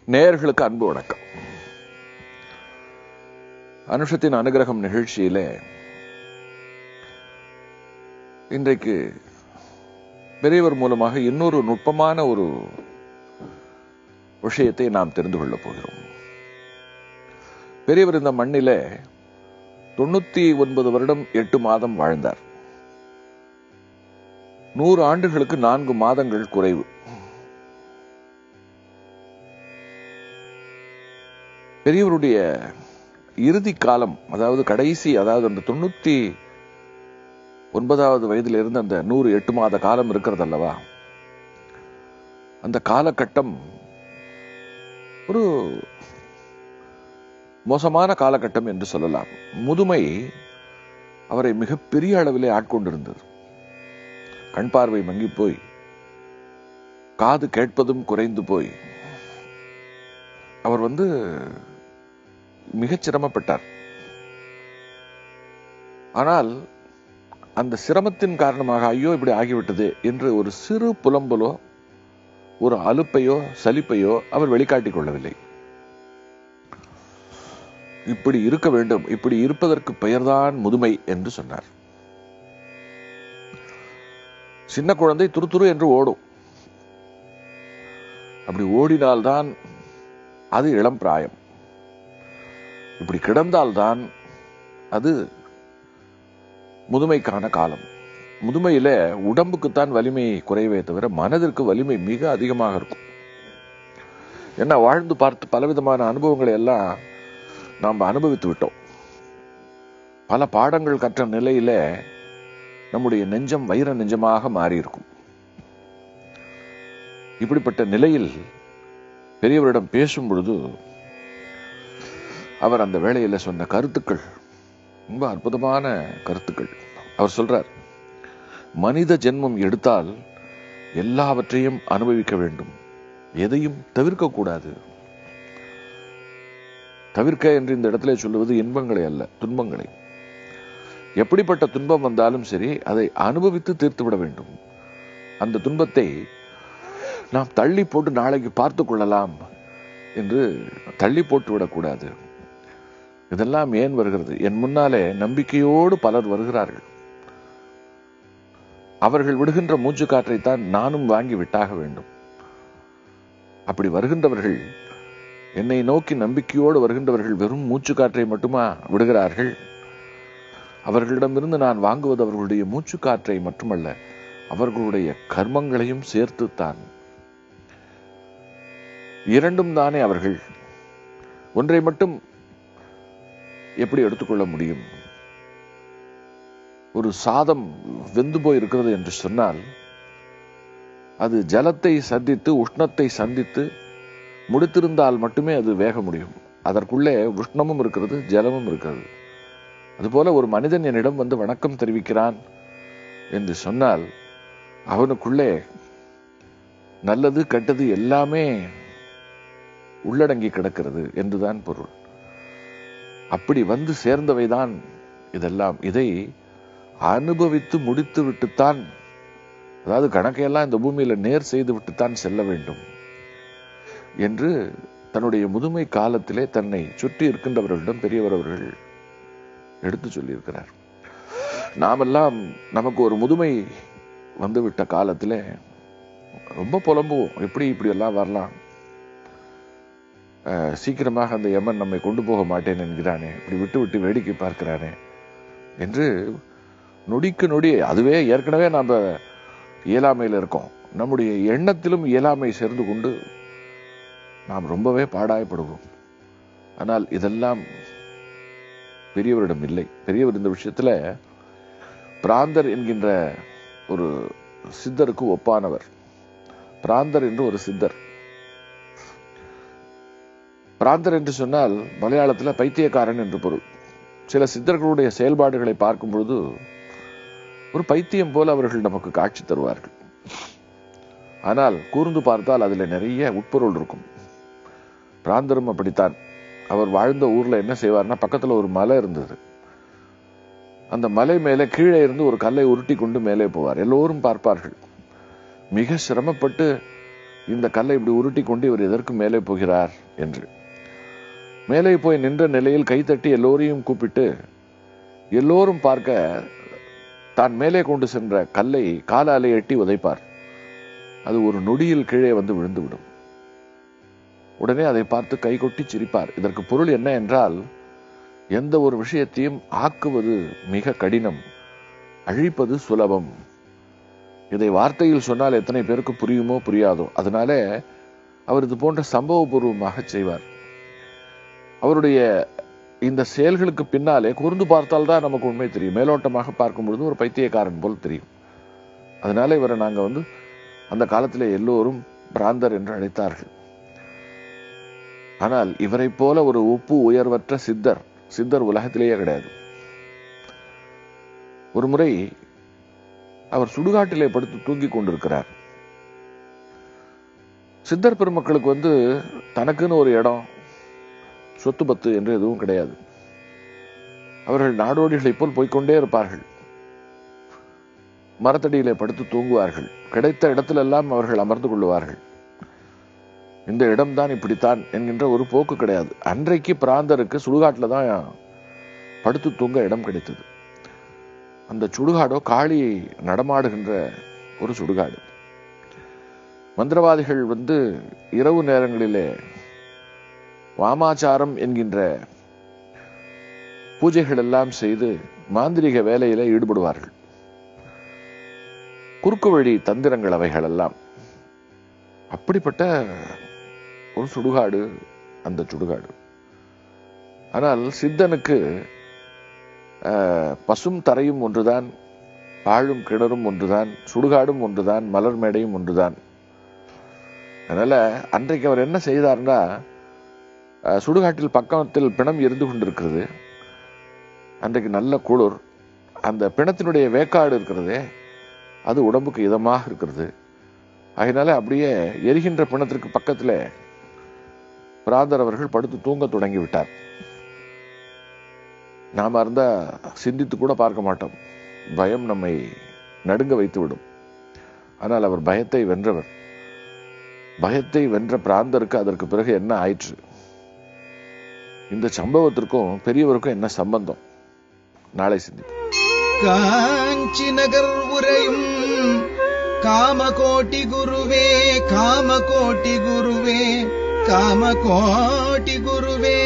நேயர்களுக்கு அன்பு வணக்கம் அனுஷத்தின் அனுகிரகம் நிகழ்ச்சியிலே இன்றைக்கு பெரியவர் மூலமாக இன்னொரு நுட்பமான ஒரு விஷயத்தை நாம் தெரிந்து கொள்ளப் போகிறோம் பெரியவர் இந்த மண்ணிலே தொண்ணூத்தி ஒன்பது வருடம் எட்டு மாதம் வாழ்ந்தார் நூறு ஆண்டுகளுக்கு நான்கு மாதங்கள் குறைவு பெரியவருடைய இறுதி காலம் அதாவது கடைசி அதாவது அந்த தொண்ணூத்தி ஒன்பதாவது வயதில் இருந்து அந்த நூறு எட்டு மாத காலம் இருக்கிறது அல்லவா அந்த காலகட்டம் ஒரு மோசமான காலகட்டம் என்று சொல்லலாம் முதுமை அவரை மிகப்பெரிய அளவிலே ஆட்கொண்டிருந்தது கண் பார்வை மங்கி போய் காது கேட்பதும் குறைந்து போய் அவர் வந்து மிகச் சிரமப்பட்டார் ஆனால் அந்த சிரமத்தின் காரணமாக ஐயோ இப்படி ஆகிவிட்டது என்று ஒரு சிறு புலம்பலோ ஒரு அலுப்பையோ சலிப்பையோ அவர் வெளிக்காட்டிக் கொள்ளவில்லை இப்படி இருக்க வேண்டும் இப்படி இருப்பதற்கு பெயர்தான் முதுமை என்று சொன்னார் சின்ன குழந்தை துரு என்று ஓடும் அப்படி ஓடினால்தான் அது இளம் பிராயம் இப்படி கிடந்தால்தான் அது முதுமைக்கான காலம் முதுமையில உடம்புக்குத்தான் வலிமை குறைவே தவிர மனதிற்கு வலிமை மிக அதிகமாக இருக்கும் என்ன வாழ்ந்து பார்த்து பலவிதமான அனுபவங்களை எல்லாம் நாம் அனுபவித்து விட்டோம் பல பாடங்கள் கற்ற நிலையில நம்முடைய நெஞ்சம் வைர நெஞ்சமாக மாறி இருக்கும் இப்படிப்பட்ட நிலையில் பெரியவரிடம் பேசும் பொழுது அவர் அந்த வேளையில சொன்ன கருத்துக்கள் ரொம்ப அற்புதமான கருத்துக்கள் அவர் சொல்றார் மனித ஜென்மம் எடுத்தால் எல்லாவற்றையும் அனுபவிக்க வேண்டும் எதையும் தவிர்க்க கூடாது தவிர்க்க என்று இந்த இடத்துல சொல்லுவது இன்பங்களை அல்ல துன்பங்களை எப்படிப்பட்ட துன்பம் வந்தாலும் சரி அதை அனுபவித்து தீர்த்து விட வேண்டும் அந்த துன்பத்தை நாம் தள்ளி போட்டு நாளைக்கு பார்த்து கொள்ளலாம் என்று தள்ளி போட்டு விடக்கூடாது இதெல்லாம் ஏன் வருகிறது என் முன்னாலே நம்பிக்கையோடு பலர் வருகிறார்கள் அவர்கள் விடுகின்ற மூச்சு காற்றைத்தான் நானும் வாங்கி விட்டாக வேண்டும் அப்படி வருகின்றவர்கள் என்னை நோக்கி நம்பிக்கையோடு வருகின்றவர்கள் வெறும் மூச்சு காற்றை மட்டுமா விடுகிறார்கள் அவர்களிடமிருந்து நான் வாங்குவது அவர்களுடைய மூச்சு காற்றை மட்டுமல்ல அவர்களுடைய கர்மங்களையும் சேர்த்துத்தான் இரண்டும் தானே அவர்கள் ஒன்றை மட்டும் எப்படி எடுத்துக்கொள்ள முடியும் ஒரு சாதம் வெந்து போய் இருக்கிறது என்று சொன்னால் அது ஜலத்தை சந்தித்து உஷ்ணத்தை சந்தித்து முடித்திருந்தால் மட்டுமே அது வேக முடியும் அதற்குள்ளே உஷ்ணமும் இருக்கிறது ஜலமும் இருக்கிறது அதுபோல ஒரு மனிதன் என்னிடம் வந்து வணக்கம் தெரிவிக்கிறான் என்று சொன்னால் அவனுக்குள்ளே நல்லது கெட்டது எல்லாமே உள்ளடங்கி கிடக்கிறது என்றுதான் பொருள் அப்படி வந்து சேர்ந்தவைதான் இதெல்லாம் இதை அனுபவித்து முடித்து விட்டுத்தான் அதாவது கணக்கையெல்லாம் இந்த பூமியில நேர் செய்து விட்டுத்தான் செல்ல வேண்டும் என்று தன்னுடைய முதுமை காலத்திலே தன்னை சுற்றி இருக்கின்றவர்களிடம் பெரியவர் அவர்கள் எடுத்து சொல்லியிருக்கிறார் நாமெல்லாம் நமக்கு ஒரு முதுமை வந்துவிட்ட காலத்திலே ரொம்ப புலம்புவோம் எப்படி இப்படி எல்லாம் வரலாம் சீக்கிரமாக அந்த யமன் நம்மை கொண்டு போக மாட்டேன் என்கிறானே இப்படி விட்டு விட்டு வேடிக்கை பார்க்கிறானே என்று நொடிக்கு நொடி அதுவே ஏற்கனவே நாம் இயலாமையில் இருக்கோம் நம்முடைய எண்ணத்திலும் இயலாமை சேர்ந்து கொண்டு நாம் ரொம்பவே பாடாயப்படுவோம் ஆனால் இதெல்லாம் பெரியவரிடம் இல்லை பெரியவர் இந்த விஷயத்துல பிராந்தர் என்கின்ற ஒரு சித்தருக்கு ஒப்பானவர் பிராந்தர் என்று ஒரு சித்தர் பிராந்தர் என்று சொன்னால் மலையாளத்துல பைத்தியக்காரன் என்று பொருள் சில சித்தர்களுடைய செயல்பாடுகளை பார்க்கும் பொழுது ஒரு பைத்தியம் போல அவர்கள் நமக்கு காட்சி தருவார்கள் ஆனால் கூர்ந்து பார்த்தால் அதுல நிறைய உட்பொருள் இருக்கும் பிராந்தரும் அப்படித்தான் அவர் வாழ்ந்த ஊர்ல என்ன செய்வார்னா பக்கத்துல ஒரு மலை இருந்தது அந்த மலை மேலே கீழே இருந்து ஒரு கல்லை உருட்டி கொண்டு மேலே போவார் எல்லோரும் பார்ப்பார்கள் மிக சிரமப்பட்டு இந்த கல்லை இப்படி உருட்டி கொண்டு இவர் எதற்கு மேலே போகிறார் என்று மேலே போய் நின்ற நிலையில் கைத்தட்டி எல்லோரையும் கூப்பிட்டு எல்லோரும் பார்க்க தான் மேலே கொண்டு சென்ற கல்லை காலாலே எட்டி உதைப்பார் அது ஒரு நொடியில் கீழே வந்து விழுந்துவிடும் உடனே அதை பார்த்து கைகொட்டி சிரிப்பார் இதற்கு பொருள் என்ன என்றால் எந்த ஒரு விஷயத்தையும் ஆக்குவது மிக கடினம் அழிப்பது சுலபம் இதை வார்த்தையில் சொன்னால் எத்தனை பேருக்கு புரியுமோ புரியாதோ அதனால அவர் இது போன்ற சம்பவபூர்வமாக செய்வார் அவருடைய இந்த செயல்களுக்கு பின்னாலே கூர்ந்து பார்த்தால் தான் நமக்கு உண்மை தெரியும் மேலோட்டமாக பார்க்கும் பொழுது ஒரு பைத்தியக்காரன் போல் தெரியும் அதனால இவரை நாங்க வந்து அந்த காலத்திலே எல்லோரும் பிராந்தர் என்று அழைத்தார்கள் ஆனால் இவரை போல ஒரு உப்பு உயர்வற்ற சித்தர் சித்தர் உலகத்திலேயே கிடையாது ஒரு முறை அவர் சுடுகாட்டிலே படுத்து தூங்கிக் கொண்டிருக்கிறார் சித்தர் பெருமக்களுக்கு வந்து தனக்குன்னு ஒரு இடம் சொத்து பத்து என்று எதுவும் கிடையாது அவர்கள் நாடோடிகளைப் போல் போய்க்கொண்டே இருப்பார்கள் மரத்தடியிலே படுத்து தூங்குவார்கள் கிடைத்த இடத்திலெல்லாம் அவர்கள் அமர்ந்து கொள்ளுவார்கள் இந்த இடம்தான் இப்படித்தான் என்கின்ற ஒரு போக்கு கிடையாது அன்றைக்கு பிராந்தருக்கு சுடுகாட்டில் தான் படுத்து தூங்க இடம் கிடைத்தது அந்த சுடுகாடோ காளி நடமாடுகின்ற ஒரு சுடுகாடு மந்திரவாதிகள் வந்து இரவு நேரங்களிலே வாமாச்சாரம் என்கின்ற பூஜைகள் எல்லாம் செய்து மாந்திரிக வேலையில ஈடுபடுவார்கள் குறுக்கு வழி தந்திரங்கள் அவைகள் எல்லாம் அப்படிப்பட்ட ஒரு சுடுகாடு அந்த சுடுகாடு ஆனால் சித்தனுக்கு ஆஹ், பசும் தரையும் ஒன்றுதான் பாழும் கிணறும் ஒன்றுதான் சுடுகாடும் ஒன்றுதான் மலர் மேடையும் ஒன்றுதான் அதனால அன்றைக்கு அவர் என்ன செய்தார்னா அஹ், சுடுகாட்டில் பக்கத்தில் பிணம் எரிந்து கொண்டிருக்கிறது அன்றைக்கு நல்ல குளிர் அந்த பிணத்தினுடைய வேக்காடு இருக்கிறதே அது உடம்புக்கு இதமாக இருக்கிறது அதனால அப்படியே எரிகின்ற பிணத்திற்கு பக்கத்துல பிராந்தர் அவர்கள் படுத்து தூங்க தொடங்கி விட்டார் நாம இருந்தா சிந்தித்து கூட பார்க்க மாட்டோம் பயம் நம்மை நடுங்க வைத்து விடும் ஆனால் அவர் பயத்தை வென்றவர் பயத்தை வென்ற பிராந்தருக்கு அதற்கு பிறகு என்ன ஆயிற்று இந்த சம்பவத்திற்கும் பெரியவருக்கும் என்ன சம்பந்தம் நாளை சிந்திப்போம் காஞ்சி நகர் உரையும் காமகோட்டி குருவே காமகோட்டி குருவே காமகோட்டி குருவே